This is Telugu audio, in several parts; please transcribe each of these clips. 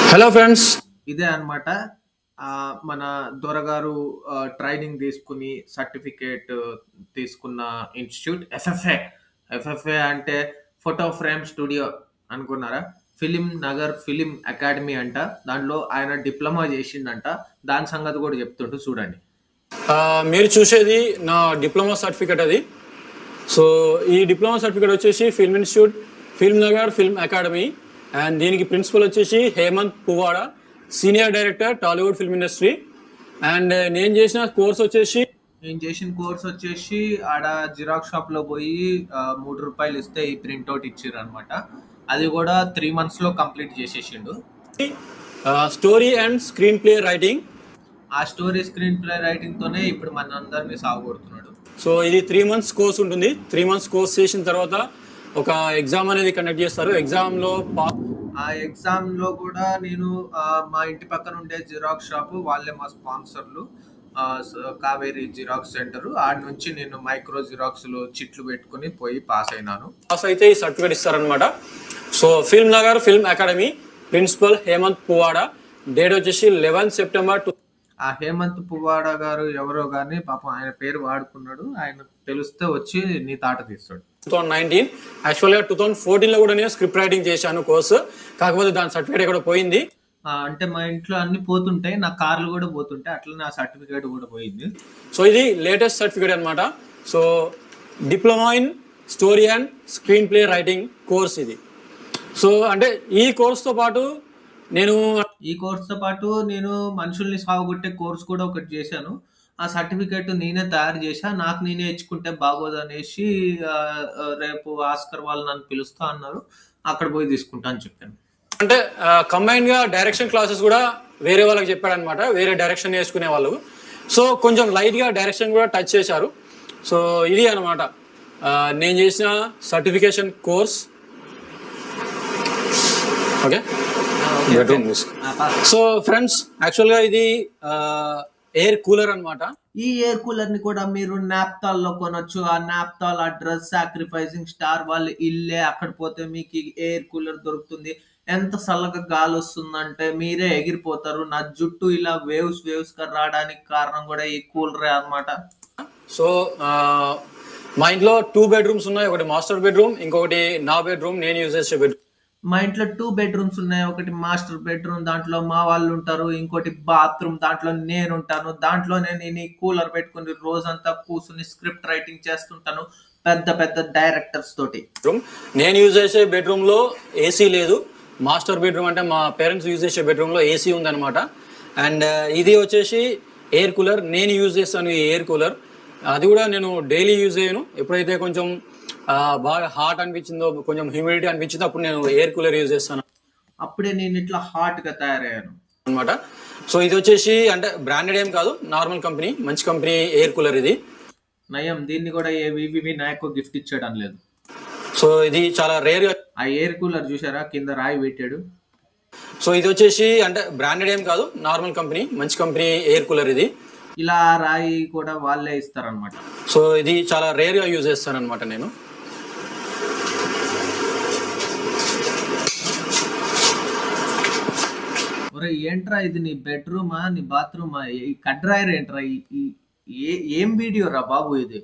హలో ఫ్రెండ్స్ ఇదే అన్నమాట ఆ, మన దొరగారు ఆ, ట్రైనింగ్ తీసుకుని సర్టిఫికేట్ తీసుకున్న ఇన్స్టిట్యూట్ ఎఫ్ఎఫ్ఏ ఎఫ్ఎఫ్ఏ అంటే ఫోటో ఫ్రేమ్ స్టూడియో అనుకున్నారా ఫిలిం నగర్ ఫిలిం అకాడమీ అంట దాంట్లో ఆయన డిప్లొమా చేసిండంట దాని సంగతి కూడా చెప్తుంటూ చూడండి ఆ, మీరు చూసేది నా డిప్లొమా సర్టిఫికేట్ అది సో ఈ డిప్లొమా సర్టిఫికేట్ వచ్చేసి film institute film Nagar film academy and దీనికి ప్రిన్సిపల్ వచ్చేసి Hemanth Puvada senior director Tollywood film industry and నేను చేసిన కోర్స్ వచ్చేసి నేను చేసిన కోర్స్ వచ్చేసి ఆడ జిరాక్స్ షాప్ లో పోయి ఆ, మూడు రూపాయలు ఇస్తే ఈ ప్రింట్అవుట్ ఇచ్చారు అనమాట అది కూడా త్రీ మంత్స్ లో కంప్లీట్ చేసేసిండు story and screenplay writing ఆ స్టోరీ స్క్రీన్ ప్లే రైటింగ్ తోనే ఇప్పుడు మన అందరినీ సాగుకొడుతున్నాడు సో ఇది త్రీ మంత్స్ కోర్స్ ఉంటుంది త్రీ మంత్స్ కోర్స్ చేసిన తర్వాత ఒక ఎగ్జామ్ అనేది కండక్ట్ చేస్తారు ఎగ్జామ్లో పా ఆ ఎగ్జామ్ లో కూడా నేను ఆ, మా ఇంటి పక్కన ఉండే జిరాక్స్ షాప్ వాళ్ళే మా స్పాన్సర్లు ఆ, స- కావేరి జిరాక్స్ సెంటర్ ఆడ నుంచి నేను మైక్రో జిరాక్స్ లో చిట్లు పెట్టుకుని పోయి పాస్ అయినాను పాస్ అయితే ఈ సర్టిఫికేట్ ఇస్తారనమాట so film Nagar film academy principal Hemanth Puvada date వచ్చేసి లెవెన్ సెప్టెంబర్ టూ ఆ హేమంత్ పువ్వాడ గారు ఎవరో గానీ పాపం ఆయన పేరు వాడుకున్నాడు ఆయన తెలిస్తే వచ్చి నీ తాట తీస్తాడు థౌసండ్ నైన్టీన్ యాక్చువల్గా టూ థౌసండ్ ఫోర్టీన్లో కూడా నేను స్క్రిప్ట్ రైటింగ్ చేశాను కోర్సు కాకపోతే దాని సర్టిఫికేట్ ఇక్కడ పోయింది ఆ, అంటే మా ఇంట్లో అన్ని పోతుంటాయి నా కార్లు కూడా పోతుంటాయి అట్లనే ఆ సర్టిఫికేట్ కూడా పోయింది సో ఇది లేటెస్ట్ సర్టిఫికేట్ అనమాట so diploma in story and screenplay writing course ఇది సో అంటే ఈ కోర్స్తో పాటు నేను ఈ కోర్సుతో పాటు నేను మనుషుల్ని సాగుగొట్టే కోర్స్ కూడా ఒకటి చేశాను ఆ సర్టిఫికేట్ నేనే తయారు చేశా నాకు నేనే ఇచ్చుకుంటే బాగోదు అనేసి ఆ, ఆ, రేపు ఆస్కర్ వాళ్ళు నన్ను పిలుస్తా అన్నారు అక్కడ పోయి తీసుకుంటా అని చెప్పాను అంటే కంబైన్ గా డైరెక్షన్ క్లాసెస్ కూడా వేరే వాళ్ళకి చెప్పాడనమాట వేరే డైరెక్షన్ నేర్చుకునే వాళ్ళు సో కొంచెం లైట్ గా డైరెక్షన్ కూడా టచ్ చేశారు సో ఇది అనమాట నేను చేసిన సర్టిఫికేషన్ కోర్స్ ఓకే బెడ్రూమ్ ఆ, పా- సో ఫ్రెండ్స్ యాక్చువల్గా ఇది ఎయిర్ కూలర్ అన్నమాట ఈ ఎయిర్ కూలర్ ని కూడా మీరు నాప్తాల్ లో కొనొచ్చు ఆ నాప్తాల్ అడ్రస్ సాక్రిఫైసింగ్ స్టార్ వాళ్ళ ఇల్లే అక్కడ పోతే మీకు ఈ ఎయిర్ కూలర్ దొరుకుతుంది ఎంత చల్లగా గాలి వస్తుందంటే మీరే ఎగిరిపోతారు నా జుట్టు ఇలా వేవ్స్ వేవ్స్ గా రావడానికి కారణం కూడా ఈ కూలరే అన్నమాట సో ఆ, మా ఇంట్లో టూ బెడ్రూమ్స్ ఉన్నాయి ఒకటి మాస్టర్ బెడ్రూమ్ ఇంకొకటి నా బెడ్రూమ్ నేను యూజ్ చేసే బెడ్రూమ్ మా ఇంట్లో టూ బెడ్రూమ్స్ ఉన్నాయి ఒకటి మాస్టర్ బెడ్రూమ్ దాంట్లో మా వాళ్ళు ఉంటారు ఇంకోటి బాత్రూమ్ దాంట్లో నేను ఉంటాను దాంట్లోనే నేను ఈ కూలర్ పెట్టుకుని రోజంతా కూర్చుని స్క్రిప్ట్ రైటింగ్ చేస్తుంటాను పెద్ద పెద్ద డైరెక్టర్స్ తోటి బెడ్రూమ్ నేను యూజ్ చేసే బెడ్రూమ్ లో ఏసీ లేదు మాస్టర్ బెడ్రూమ్ అంటే మా పేరెంట్స్ యూజ్ చేసే బెడ్రూమ్ లో ఏసీ ఉందన్నమాట అండ్ ఇది వచ్చేసి ఎయిర్ కూలర్ నేను యూజ్ చేస్తాను ఈ ఎయిర్ కూలర్ అది కూడా నేను డైలీ యూజ్ చేయను ఎప్పుడైతే కొంచెం ఆ, బాగా హాట్ అనిపించిందో కొంచెం హ్యూమిడిటీ అనిపించిందో అప్పుడు నేను ఎయిర్ కూలర్ యూజ్ చేస్తాను అప్పుడే నేను ఇట్లా హాట్ గా తయారయ్యాను అనమాట సో ఇది వచ్చేసి అంటే బ్రాండెడ్ ఏం కాదు నార్మల్ కంపెనీ మంచి కంపెనీ ఎయిర్ కూలర్ ఇది నయం దీన్ని కూడా ఏ వివి నాయకు గిఫ్ట్ ఇచ్చేయడం లేదు సో ఇది చాలా రేర్ ఆ ఎయిర్ కూలర్ చూసారా కింద రాయి పెట్టాడు సో ఇది వచ్చేసి అంటే బ్రాండెడ్ ఏం కాదు నార్మల్ కంపెనీ మంచి కంపెనీ ఎయిర్ కూలర్ ఇది ఇలా ఆ రాయి కూడా వాళ్ళే ఇస్తారనమాట సో ఇది చాలా రేర్గా యూజ్ చేస్తాను అనమాట నేను ఒరే ఏంట్రా ఇది నీ బెడ్రూమా నీ బాత్రూమా ఈ కడ్రాయర్ ఏంట్రా ఈ- ఈ- ఏ- ఏం వీడియో రా బాబు ఇది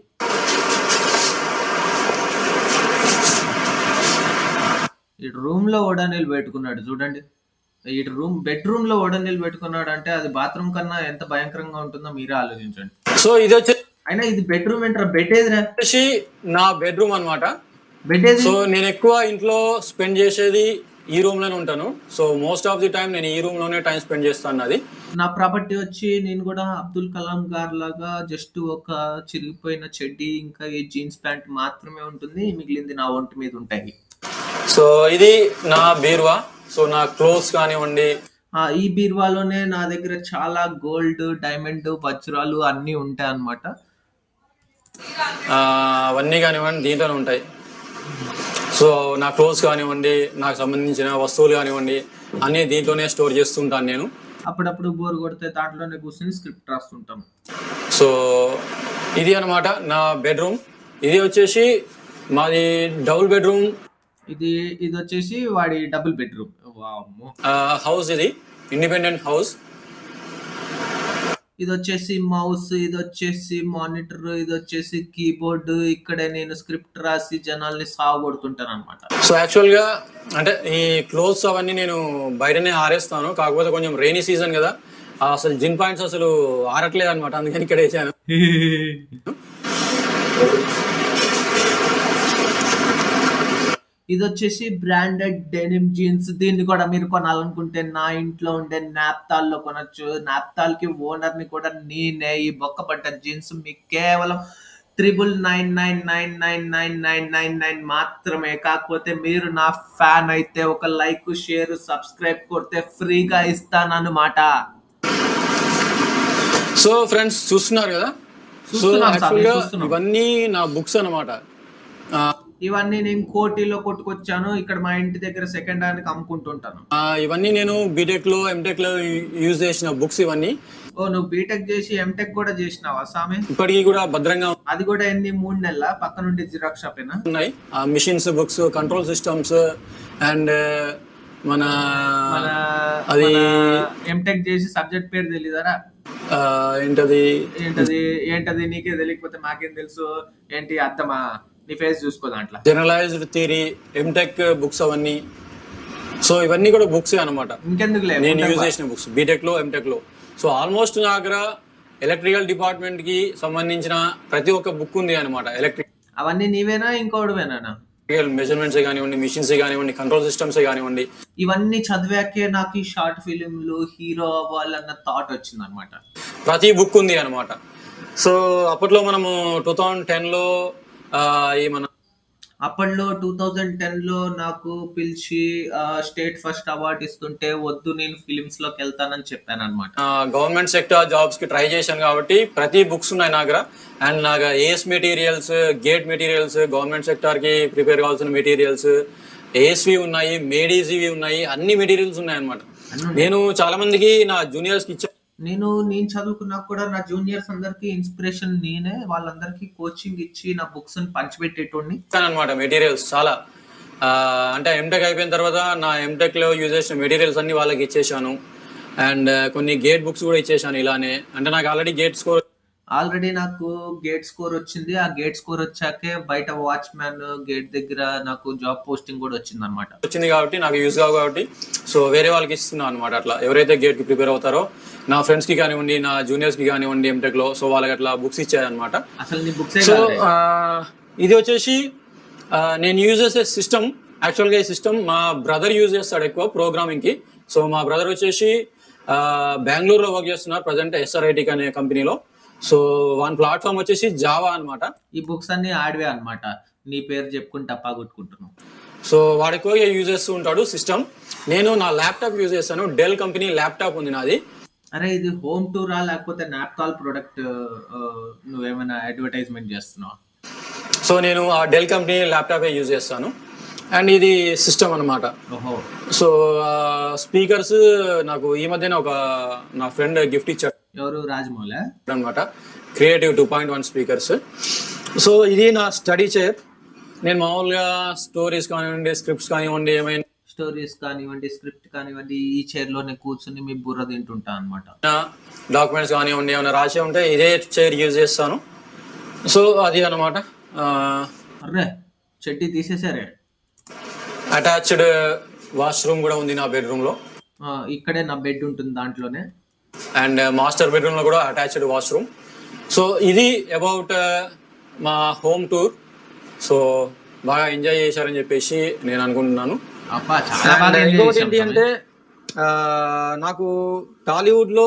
ఇటు రూమ్ లో ఓడనీళ్ళు పెట్టుకున్నాడు చూడండి ఇటు రూమ్ బెడ్రూమ్ లో ఓడనీళ్ళు పెట్టుకున్నాడు అంటే అది బాత్రూమ్ కన్నా ఎంత భయంకరంగా ఉంటుందో మీరే ఆలోచించండి సో ఇది వచ్చే- అయినా ఇది బెడ్రూమ్ ఏంట్రా బెడ్ ఏదిరా వచ్చేసి నా బెడ్రూమ్ అన్నమాట బెడ్ ఏది సో నేను ఎక్కువ ఇంట్లో స్పెండ్ చేసేది ఈ రూమ్ లోనే ఉంటాను so most of the time నేను ఈ రూమ్ లోనే టైం స్పెండ్ చేస్తాను అది నా ప్రాపర్టీ వచ్చి నేను కూడా అబ్దుల్ కలాం గారు లాగా జస్ట్ ఒక చిరిగిపోయిన చెడ్డీ ఇంకా ఈ జీన్స్ ప్యాంట్ మాత్రమే ఉంటుంది మిగిలింది నా ఒంటి మీద ఉంటాయి సో ఇది నా బీరువా సో నా క్లోత్స్ కానివ్వండి ఆ, ఈ బీరువాలోనే నా దగ్గర చాలా గోల్డ్ డైమండ్ వజ్రాలు అన్నీ ఉంటాయి అన్నమాట ఆ, అవన్నీ కానివ్వండి దీంట్లోనే ఉంటాయి సో నా క్లోత్స్ కానివ్వండి నాకు సంబంధించిన వస్తువులు కానివ్వండి అన్నీ దీంట్లోనే స్టోర్ చేస్తుంటాను నేను అప్పుడప్పుడు బోర్ కొడితే దాంట్లోనే కూర్చొని స్క్రిప్ట్ రాస్తుంటాం సో ఇది అన్నమాట నా బెడ్రూమ్ ఇది వచ్చేసి మాది డబుల్ బెడ్రూమ్ ఇది ఇది వచ్చేసి వాడి డబుల్ బెడ్రూమ్ వామ్మో హౌస్ ఇది ఇండిపెండెంట్ హౌస్ ఇది వచ్చేసి మౌస్ ఇది వచ్చేసి మానిటర్ ఇది వచ్చేసి కీబోర్డ్ ఇక్కడే నేను స్క్రిప్ట్ రాసి జనాల్ని సాగొడుతుంటాను అనమాట సో యాక్చువల్గా అంటే ఈ క్లోత్స్ అవన్నీ నేను బయటనే ఆరేస్తాను కాకపోతే కొంచెం రెయినీ సీజన్ కదా ఆ అసలు జిన్ పాయింట్స్ అసలు ఆరట్లేదు అనమాట అందుకని ఇక్కడ వేసాను ఇది వచ్చేసి బ్రాండెడ్ డెనిమ్ జీన్స్ దీన్ని కూడా మీరు కొనాలనుకుంటే నా ఇంట్లో ఉండే నాప్తాల్ లో కొనొచ్చు నాప్తాల్ కి ఓనర్ ని కూడా నేనే ఈ బొక్కపడ్డ జీన్స్ మీకు కేవలం triple nine nine nine nine nine nine nine nine మాత్రమే కాకపోతే మీరు నా ఫ్యాన్ అయితే ఒక లైక్ షేర్ సబ్స్క్రైబ్ కొడితే ఫ్రీగా ఇస్తానన్నమాట సో ఫ్రెండ్స్ చూస్తున్నారు కదా సో చూస్తున్నాం సార్, యాక్చువల్గా చూస్తున్నాం. ఇవన్నీ నా బుక్స్ అనమాట ఇవన్నీ నేను కోటిలో కొట్టుకొచ్చాను ఇక్కడ మా ఇంటి దగ్గర సెకండ్ హ్యాండ్ అమ్ముకుంటుంటాను ఇవన్నీ నేను బీటెక్ లో ఎంటెక్ లో యూజ్ చేసిన బుక్స్ ఇవన్నీ ఓ నువ్వు బీటెక్ చేసి ఎంటెక్ కూడా చేసినావా సామి ఇప్పటికీ కూడా భద్రంగా అది కూడా ఎన్ని మూడు నెలల పక్క నుండి జిరాక్స్ షాపేనా ఉన్నాయి machines books control systems and మన మన అది ఎంటెక్ చేసి సబ్జెక్ట్ పేరు తెలీదరా ఆ, ఏంటది ఏంటది ఏంటది నీకే తెలియకపోతే మాకేం తెలుసు ఏంటి అర్థమా నీ ఫేస్ చూసుకో దాంట్లో జనరలైజ్డ్ థియరీ ఎంటెక్ బుక్స్ అవన్నీ సో ఇవన్నీ కూడా బుక్స్ అనమాట ఇంకెందుకు లేదు నేను యూజ్ చేసిన బుక్స్ బీటెక్ లో ఎంటెక్ లో సో ఆల్మోస్ట్ నా దగ్గర ఎలక్ట్రికల్ డిపార్ట్మెంట్ కి సంబంధించిన ప్రతి ఒక్క బుక్ ఉంది అనమాట ఎలక్ట్రికల్ అవన్నీ నీవేనా ఇంకోటివేనా మెజర్మెంట్స్ కానివ్వండి మిషన్స్ కానివ్వండి కంట్రోల్ సిస్టమ్స్ కానివ్వండి ఇవన్నీ చదివాకే నాకు ఈ షార్ట్ ఫిలింలు హీరో అవ్వాలన్న థాట్ వచ్చింది అనమాట ప్రతి బుక్ ఉంది అనమాట సో అప్పట్లో మనము టూ థౌజండ్ టెన్లో ఈ మన అప్పట్లో టూ థౌజండ్ టెన్ లో నాకు పిలిచి స్టేట్ ఫస్ట్ అవార్డు ఇస్తుంటే వద్దు నేను ఫిలిమ్స్ లోకి వెళ్తానని చెప్పాను అనమాట గవర్నమెంట్ సెక్టర్ జాబ్స్ కి ట్రై చేశాను కాబట్టి ప్రతి బుక్స్ ఉన్నాయి నా దగ్గర అండ్ నాకు AS materials GATE materials government sector కి ప్రిపేర్ కావాల్సిన మెటీరియల్స్ ఏఎస్వి ఉన్నాయి మేడీజీవి ఉన్నాయి అన్ని మెటీరియల్స్ ఉన్నాయి అనమాట నేను చాలా మందికి నా జూనియర్స్ కి ఇచ్చాను నేను నేను చదువుకున్నా కూడా నా జూనియర్స్ అందరికి ఇన్స్పిరేషన్ నేనే వాళ్ళందరికీ కోచింగ్ ఇచ్చి నా బుక్స్ పంచిపెట్టేటోడిని అనమాట మెటీరియల్స్ చాలా ఆ, అంటే ఎంటెక్ అయిపోయిన తర్వాత నా ఎంటెక్ లో యూజ్ చేసిన మెటీరియల్స్ అన్ని వాళ్ళకి ఇచ్చేసాను అండ్ కొన్ని గేట్ బుక్స్ కూడా ఇచ్చేసాను ఇలానే అంటే నాకు ఆల్రెడీ గేట్ స్కోర్ ఆల్రెడీ నాకు గేట్ స్కోర్ వచ్చింది ఆ గేట్ స్కోర్ వచ్చాకే బయట వాచ్మ్యాన్ గేట్ దగ్గర నాకు జాబ్ పోస్టింగ్ కూడా వచ్చింది అనమాట వచ్చింది కాబట్టి నాకు యూజ్ కావు కాబట్టి సో వేరే వాళ్ళకి ఇస్తున్నాను అనమాట అట్లా ఎవరైతే గేట్ కి ప్రిపేర్ అవుతారో నా ఫ్రెండ్స్ కి కానివ్వండి నా జూనియర్స్ కి కానివ్వండి ఎంటెక్ లో సో వాళ్ళకి అట్లా బుక్స్ ఇచ్చాయన్నమాట అసలు నీ బుక్సే సో కాదు ఆ, ఇది వచ్చేసి ఆ, నేను యూజ్ చేసే సిస్టమ్ యాక్చువల్గా ఈ సిస్టమ్ మా బ్రదర్ యూజ్ చేస్తాడు ఎక్కువ ప్రోగ్రామింగ్ కి సో మా బ్రదర్ వచ్చేసి ఆ, బెంగళూరులో వర్క్ చేస్తున్నారు ప్రజెంట్ ఎస్ఆర్ఐటి అనే కంపెనీలో సో వన్ ప్లాట్ఫామ్ వచ్చేసి జావా అన్నమాట ఈ బుక్స్ అన్ని ఆడివే అన్నమాట నీ పేరు చెప్పుకుని టప్పా కొట్టుకుంటున్నావు సో వాడు ఎక్కువగా యూజ్ చేస్తూ ఉంటాడు సిస్టమ్ నేను నా ల్యాప్టాప్ యూజ్ చేస్తాను డెల్ కంపెనీ ల్యాప్టాప్ ఉంది నాది అరే ఇది హోమ్ టూరా లేకపోతే నాప్కాల్ ప్రొడక్ట్ నువ్వేమైనా అడ్వర్టైజ్మెంట్ చేస్తున్నావా సో నేను ఆ డెల్ కంపెనీ ల్యాప్టాపే యూజ్ చేస్తాను అండ్ ఇది సిస్టమ్ అన్నమాట ఓహో సో స్పీకర్స్ నాకు ఈ మధ్యన ఒక నా ఫ్రెండ్ గిఫ్ట్ ఇచ్చాడు ఎవరు రాజమౌళి అనమాట creative two point one speakers so ఇది నా స్టడీ చైర్ నేను మామూలుగా స్టోరీస్ కానివ్వండి స్క్రిప్ట్స్ కానివ్వండి ఏమైనా స్టోరీస్ కానివ్వండి స్క్రిప్ట్ కానివ్వండి ఈ చైర్ లోనే కూర్చుని మీ బుర్ర తింటుంటా అనమాట డాక్యుమెంట్స్ కానివ్వండి ఏమైనా రాసి ఉంటే ఇదే చైర్ యూజ్ చేస్తాను సో అది అనమాట అర్రే చెట్టి తీసేసారే అటాచ్డ్ వాష్రూమ్ కూడా ఉంది నా బెడ్రూమ్లో ఆ, ఇక్కడే నా బెడ్ ఉంటుంది దాంట్లోనే అండ్ మాస్టర్ బెడ్రూమ్లో కూడా అటాచ్డ్ వాష్రూమ్ సో ఇది అబౌట్ మా హోమ్ టూర్ సో బాగా ఎంజాయ్ చేశారని చెప్పేసి నేను అనుకుంటున్నాను అబ్బా చాలా బాగా And enjoy ఇంకొకటి చేశాం ఏంటి అంటే ఆ, నాకు టాలీవుడ్లో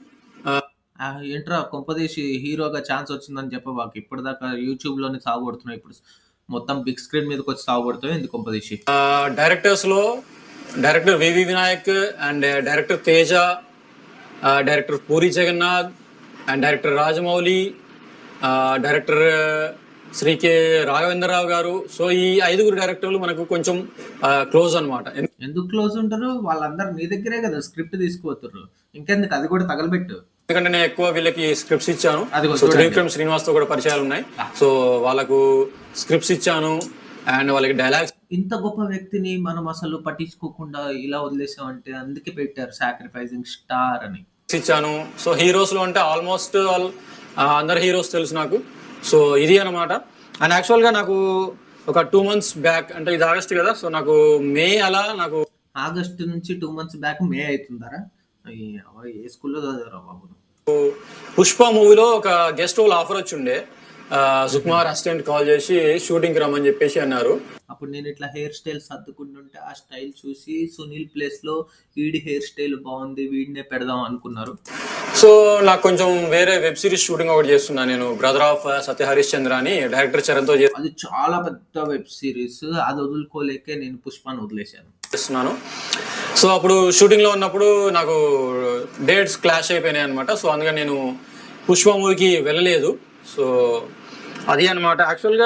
ఆ, ఏంట్రా కొంపదీసి హీరోగా ఛాన్స్ వచ్చిందని చెప్పబాకు ఇప్పటిదాకా యూట్యూబ్ లోనే సాగుపడుతున్నావు ఇప్పుడు మొత్తం బిగ్ స్క్రీన్ మీదకి వచ్చి సాగుపడుతావు ఎందుకు కొంపదీసి డైరెక్టర్స్లో director V V Vinayak and director Teja director Puri Jagannadh and director Rajamouli director Shri K Raghavendra Rao గారు సో ఈ ఐదుగురు డైరెక్టర్లు మనకు కొంచెం క్లోజ్ అనమాట ఎందుకు క్లోజ్ ఉంటారు వాళ్ళందరూ నీ దగ్గరే కదా స్క్రిప్ట్ తీసుకుపోతారు ఇంకెందుకు అది కూడా తగలబెట్టు ఎందుకంటే నేను ఎక్కువ వీళ్ళకి స్క్రిప్ట్స్ ఇచ్చాను అదిగో సో చూడండి. త్రివిక్రమ్ శ్రీనివాస్ తో కూడా పరిచయాలు ఉన్నాయి సో వాళ్ళకు స్క్రిప్ట్స్ ఇచ్చాను అండ్ వాళ్ళకి డైలాగ్స్ ఇంత గొప్ప వ్యక్తిని మనం అసలు పట్టించుకోకుండా ఇలా వదిలేసామంటే అందుకే పెట్టారు సాక్రిఫైసింగ్ స్టార్ అని ఇచ్చాను సో హీరోస్లో అంటే ఆల్మోస్ట్ ఆల్ అందరు హీరోస్ తెలుసు నాకు సో ఇది అనమాట అండ్ యాక్చువల్గా నాకు ఒక టూ మంత్స్ బ్యాక్ అంటే ఇది ఆగస్ట్ కదా సో నాకు మే అలా నాకు ఆగస్టు నుంచి టూ మంత్స్ బ్యాక్ మే అవుతుందారా అయ్య, ఏ స్కూల్లో చదివారా బాబు నువ్వు? పుష్ప మూవీలో ఒక గెస్ట్ రోల్ ఆఫర్ వచ్చిండే ఆ, సుకుమార్ అసిస్టెంట్ కాల్ చేసి షూటింగ్కి రమ్మని చెప్పేసి అన్నారు అప్పుడు నేను ఇట్లా హెయిర్ స్టైల్ సర్దుకుంటుంటే ఆ స్టైల్ చూసి సునీల్ ప్లేస్ లో వీడి హెయిర్ స్టైల్ బాగుంది వీడినే పెడదాం అనుకున్నారు సో నాకు కొంచెం వేరే వెబ్ సిరీస్ షూటింగ్ ఒకటి చేస్తున్నా నేను బ్రదర్ ఆఫ్ సత్య హరీష్ చంద్ర అని డైరెక్టర్ చరణ్తో అది చాలా పెద్ద వెబ్ సిరీస్ అది వదులుకోలేకే నేను పుష్పాన్ని వదిలేశాను చేస్తున్నాను సో అప్పుడు షూటింగ్లో ఉన్నప్పుడు నాకు డేట్స్ క్లాష్ అయిపోయినాయి అనమాట సో అందుకని నేను పుష్ప మూవీకి వెళ్ళలేదు సో అది అనమాట యాక్చువల్గా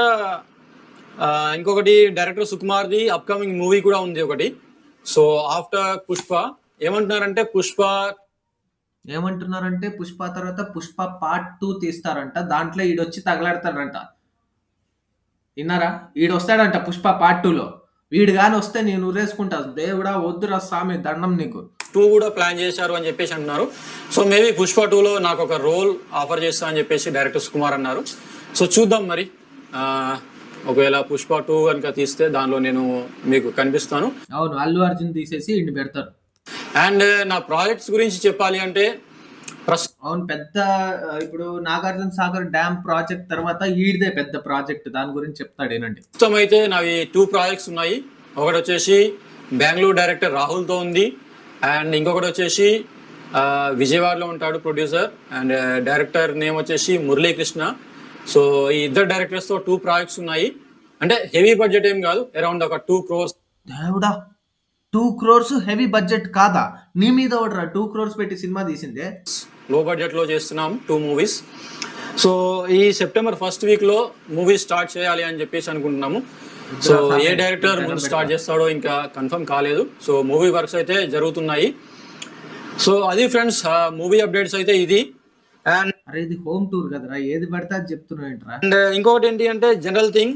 ఇంకొకటి డైరెక్టర్ సుకుమార్ది అప్కమింగ్ మూవీ కూడా ఉంది ఒకటి సో ఆఫ్టర్ పుష్ప ఏమంటున్నారంటే పుష్ప ఏమంటున్నారంటే పుష్ప తర్వాత పుష్ప పార్ట్ టూ తీస్తారంట దాంట్లో ఈడొచ్చి తగలాడతాడంట విన్నారా ఈడు వస్తాడంట పుష్ప పార్ట్ టూలో వీడు కానీ వస్తే నేను ఉరేసుకుంటా దేవుడా వద్దురా స్వామి దండం నీకు టూ కూడా ప్లాన్ చేశారు అని చెప్పేసి అంటున్నారు సో మేబీ పుష్ప టూలో నాకు ఒక రోల్ ఆఫర్ చేస్తా అని చెప్పేసి డైరెక్టర్ సుకుమార్ అన్నారు సో చూద్దాం మరి ఆ, ఒకవేళ పుష్ప టూ కనుక తీస్తే దానిలో నేను మీకు కనిపిస్తాను అవును అల్లు అర్జున్ తీసేసి ఇండి పెడతారు అండ్ నా ప్రాజెక్ట్స్ గురించి చెప్పాలి అంటే ప్రస్తుతం అవును పెద్ద ఆ, ఇప్పుడు నాగార్జున సాగర్ డ్యామ్ ప్రాజెక్ట్ తర్వాత ఈడిదే పెద్ద ప్రాజెక్ట్ దాని గురించి చెప్తాడు ఏనండి అయితే నావి టూ ప్రాజెక్ట్స్ ఉన్నాయి ఒకటి వచ్చేసి బెంగళూరు డైరెక్టర్ రాహుల్తో ఉంది అండ్ ఇంకొకటి వచ్చేసి ఆ, విజయవాడలో ఉంటాడు ప్రొడ్యూసర్ అండ్ డైరెక్టర్ నేమ్ వచ్చేసి మురళీకృష్ణ సో ఈ ఇద్దరు డైరెక్టర్స్తో టూ ప్రాజెక్ట్స్ ఉన్నాయి అంటే హెవీ బడ్జెట్ ఏం కాదు అరౌండ్ ఒక టూ క్రోర్స్ దేవుడా టూ క్రోర్స్ హెవీ బడ్జెట్ కాదా నీ మీద ఒకటి టూ క్రోర్స్ పెట్టి సినిమా తీసిందే లో బడ్జెట్లో చేస్తున్నాం టూ మూవీస్ సో ఈ సెప్టెంబర్ ఫస్ట్ వీక్లో మూవీ స్టార్ట్ చేయాలి అని చెప్పేసి అనుకుంటున్నాము సో ఏ డైరెక్టర్ ముందు స్టార్ట్ చేస్తాడో ఇంకా కన్ఫర్మ్ కాలేదు సో మూవీ వర్క్స్ అయితే జరుగుతున్నాయి సో అది ఫ్రెండ్స్ మూవీ అప్డేట్స్ అయితే ఇది అండ్ అరే ఇది హోమ్ టూర్ కదరా ఏది పడితే అది చెప్తున్నావు ఏంట్రా అండ్ ఇంకొకటి ఏంటి అంటే జనరల్ థింగ్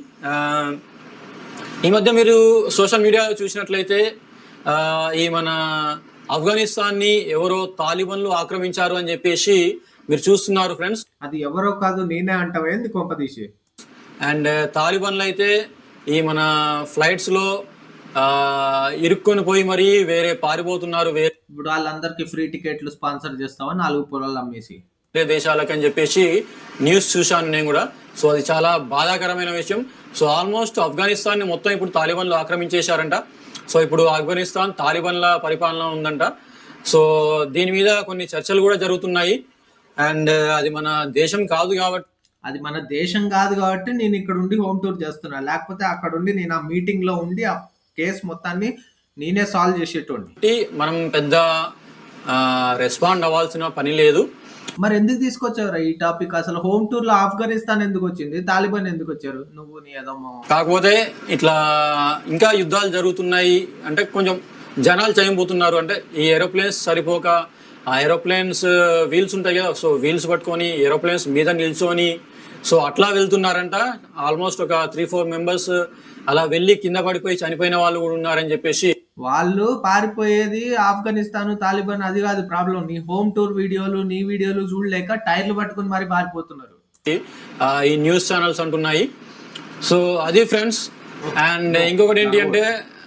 ఈ మధ్య మీరు సోషల్ మీడియాలో చూసినట్లయితే ఆ, ఈ మన ఆఫ్ఘనిస్తాన్ని ఎవరో తాలిబన్లు ఆక్రమించారు అని చెప్పేసి మీరు చూస్తున్నారు ఫ్రెండ్స్ అది ఎవరో కాదు నేనే అంటావు ఏంది కొంపదీసి అండ్ తాలిబన్లు అయితే ఈ మన ఫ్లైట్స్లో ఇరుక్కొని పోయి మరి వేరే పారిపోతున్నారు వేరే ఇప్పుడు వాళ్ళందరికి ఫ్రీ టికెట్లు స్పాన్సర్ చేస్తావా నాలుగు పొలాలు అమ్మేసి దేశాలకు అని చెప్పేసి న్యూస్ చూశాను నేను కూడా సో అది చాలా బాధాకరమైన విషయం సో ఆల్మోస్ట్ ఆఫ్ఘనిస్తాన్ని మొత్తం ఇప్పుడు తాలిబాన్లు ఆక్రమించేశారంట సో ఇప్పుడు ఆఫ్ఘనిస్తాన్ తాలిబాన్ల పరిపాలన ఉందంట సో దీని మీద కొన్ని చర్చలు కూడా జరుగుతున్నాయి అండ్ అది మన దేశం కాదు కాబట్టి అది మన దేశం కాదు కాబట్టి నేను ఇక్కడ ఉండి హోమ్ టూర్ చేస్తున్నా లేకపోతే అక్కడ ఉండి నేను ఆ మీటింగ్ లో ఉండి ఆ కేసు మొత్తాన్ని నేనే సాల్వ్ చేసేటోండి మనం పెద్ద రెస్పాండ్ అవ్వాల్సిన పని లేదు మరి ఎందుకు తీసుకొచ్చారు ఈ టాపిక్ అసలు హోమ్ టూర్ లో ఆఫ్ఘనిస్తాన్ ఎందుకు వచ్చింది తాలిబాన్ ఎందుకు వచ్చారు నువ్వు నీ ఏదమ్మో కాకపోతే ఇట్లా ఇంకా యుద్ధాలు జరుగుతున్నాయి అంటే కొంచెం జనాలు చనిపోతున్నారు అంటే ఈ ఏరోప్లేన్స్ సరిపోక ఆ ఏరోప్లేన్స్ వీల్స్ ఉంటాయి కదా సో వీల్స్ పట్టుకొని ఏరోప్లేన్స్ మీద నిల్చొని సో అట్లా వెళ్తున్నారంట ఆల్మోస్ట్ ఒక త్రీ ఫోర్ మెంబర్స్ అలా వెళ్ళి కింద పడిపోయి చనిపోయిన వాళ్ళు కూడా ఉన్నారని చెప్పేసి వాళ్ళు పారిపోయేది ఆఫ్ఘనిస్తాన్ తాలిబాన్ అది కాదు ప్రాబ్లం నీ హోమ్ టూర్ వీడియోలు నీ వీడియోలు చూడలేక టైర్లు పట్టుకుని మరి పారిపోతున్నారు ఆ, ఈ న్యూస్ ఛానల్స్ అంటున్నాయి సో అది ఫ్రెండ్స్ అండ్ ఇంకొకటి ఏంటి అంటే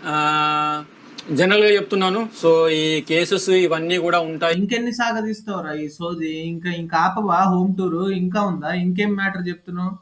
జనరల్గా చెప్తున్నాను సో ఈ కేసెస్ ఇవన్నీ కూడా ఉంటాయి ఇంకెన్ని సాగదీస్తావురా ఈ సోది ఇంకా ఇంకా ఆపవా హోమ్ టూర్ ఇంకా ఉందా ఇంకేం మ్యాటర్ చెప్తున్నావు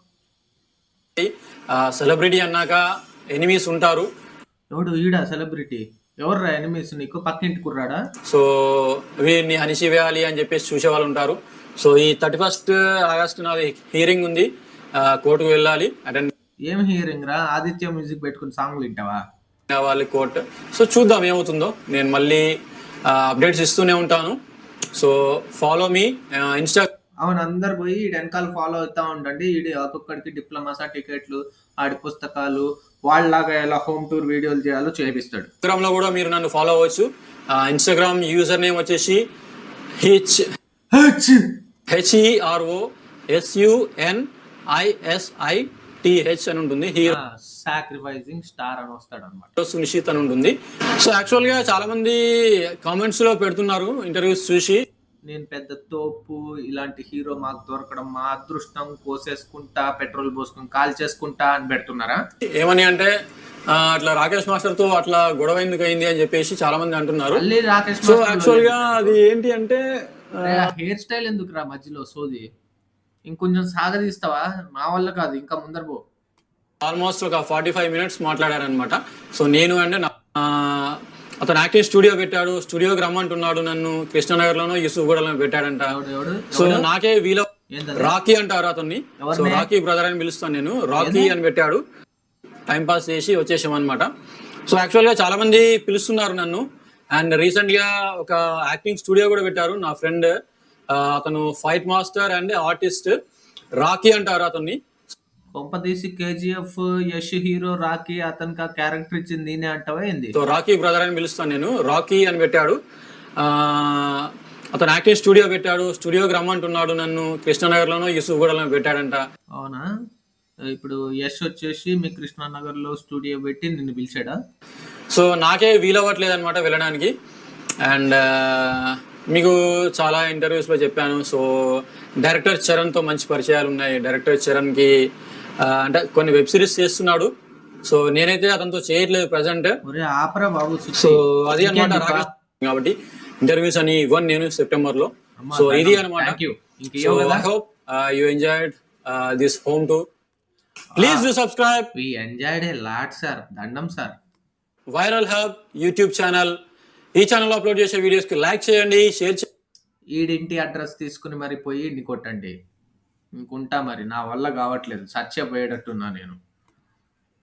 సెలబ్రిటీ అన్నాక ఎనిమీస్ ఉంటారు ఎవడు ఈడా సెలబ్రిటీ ఎవర్రా ఎనిమిస్ నీకు పక్కింటి కుర్రాడా సో వీరిని అణిచివేయాలి అని చెప్పేసి చూసే వాళ్ళు ఉంటారు సో ఈ థర్టీ ఫస్ట్ ఆగస్ట్ నాది హియరింగ్ ఉంది ఆ, కోర్టుకు వెళ్ళాలి అటెండ్ ఏం హియరింగ్ రా ఆదిత్య మ్యూజిక్ పెట్టుకుని సాంగ్లు వింటావా కావాలి కోర్ట్ సో చూద్దాం ఏమవుతుందో నేను మళ్ళీ అప్డేట్స్ ఇస్తూనే ఉంటాను సో ఫాలో మీ ఇన్స్టా అవును అందరు పోయి ఈడు వెనకాల ఫాలో అవుతా ఉండండి ఈడు ఒక్కొక్కడికి డిప్లొమా సర్టిఫికేట్లు ఆడి పుస్తకాలు వాళ్ళలాగా ఎలా హోమ్ టూర్ వీడియోలు చేయాలో చేపిస్తాడు ఇన్స్టాగ్రామ్ లో కూడా మీరు నన్ను ఫాలో అవ్వచ్చు ఇన్స్టాగ్రామ్ యూజర్ నేమ్ వచ్చేసి H H E R O S U N I S I T H అని ఉంటుంది హీరో సాక్రిఫైజింగ్ స్టార్ అని వస్తాడు అనమాట సునిశ్చిత్ అని ఉంటుంది సో యాక్చువల్ గా చాలా మంది కామెంట్స్ లో పెడుతున్నారు ఇంటర్వ్యూస్ చూసి నేను పెద్ద తోపు ఇలాంటి హీరో మాకు దొరకడం మా అదృష్టం కోసేసుకుంటా పెట్రోల్ పోసుకుని కాల్ చేసుకుంటా అని పెడుతున్నారా ఏమని అంటే ఆ, అట్లా రాకేష్ మాస్టర్ తో అట్లా గొడవ ఎందుకు అయింది అని చెప్పేసి చాలా మంది అంటున్నారు మళ్ళీ రాకేష్ సో యాక్చువల్ గా అది ఏంటి అంటే హెయిర్ స్టైల్ ఎందుకు రా మధ్యలో సోది ఇంకొంచెం సాగదీస్తావా మా వల్ల కాదు ఇంకా ముందర పో ఆల్మోస్ట్ ఒక ఫార్టీ ఫైవ్ మినిట్స్ మాట్లాడారనమాట సో నేను అంటే నా- ఆ, అతను యాక్టింగ్ స్టూడియో పెట్టాడు స్టూడియోకి రమ్మంటున్నాడు నన్ను కృష్ణనగర్ లోనో యూసుఫ్గూడలో పెట్టాడంట ఎవడు ఎవడు సో నాకే వీల ఏంటది రాకీ అంటారు అతన్ని సో రాకీ బ్రదర్ అని పిలుస్తాను నేను రాకీ అని పెట్టాడు టైం పాస్ చేసి వచ్చేసాం అనమాట సో యాక్చువల్ గా చాలా మంది పిలుస్తున్నారు నన్ను అండ్ రీసెంట్ గా ఒక యాక్టింగ్ స్టూడియో కూడా పెట్టారు నా ఫ్రెండ్ అతను fight master and artist Rocky అంటారు అతన్ని కొంపదీసి కేజీఎఫ్ యష్ హీరో రాకీ అతనికి ఆ క్యారెక్టర్ ఇచ్చింది నేనే అంటావా ఏంది సో రాకీ బ్రదర్ అని పిలుస్తాను నేను రాకీ అని పెట్టాడు ఆ, అతను యాక్టింగ్ స్టూడియో పెట్టాడు స్టూడియోకి రమ్మంటున్నాడు నన్ను కృష్ణనగర్ లోనో యూసుఫ్గూడలో పెట్టాడంట అవునా ఇప్పుడు యష్ వచ్చేసి మీ కృష్ణానగర్ లో స్టూడియో పెట్టి నిన్ను పిలిచాడా సో నాకే వీలవ్వట్లేదు అనమాట వెళ్ళడానికి అండ్ మీకు చాలా ఇంటర్వ్యూస్లో చెప్పాను సో డైరెక్టర్ చరణ్తో మంచి పరిచయాలు ఉన్నాయి డైరెక్టర్ చరణ్కి ఆ, అంటే కొన్ని వెబ్ సిరీస్ చేస్తున్నాడు సో నేనైతే అతనితో చేయట్లేదు ప్రజెంట్ ఒరే ఆపరా బాబు సో అది అనమాట కాబట్టి ఇంటర్వ్యూస్ అని ఇవ్వను నేను సెప్టెంబర్ లో సో ఇది అనమాట థ్యాంక్ యూ ఇంక so I hope you enjoyed this home tour please do subscribe we enjoyed a lot sir దండం sir viral hub YouTube channel ఈ ఛానల్ అప్లోడ్ చేసే వీడియోస్కి లైక్ చేయండి షేర్ చేయండి ఈడింటి అడ్రస్ తీసుకుని మరి పోయి ఇంటి కొట్టండి ఇంకుంటా మరి నా వల్ల కావట్లేదు సత్యపోయేటట్టున్నా నేను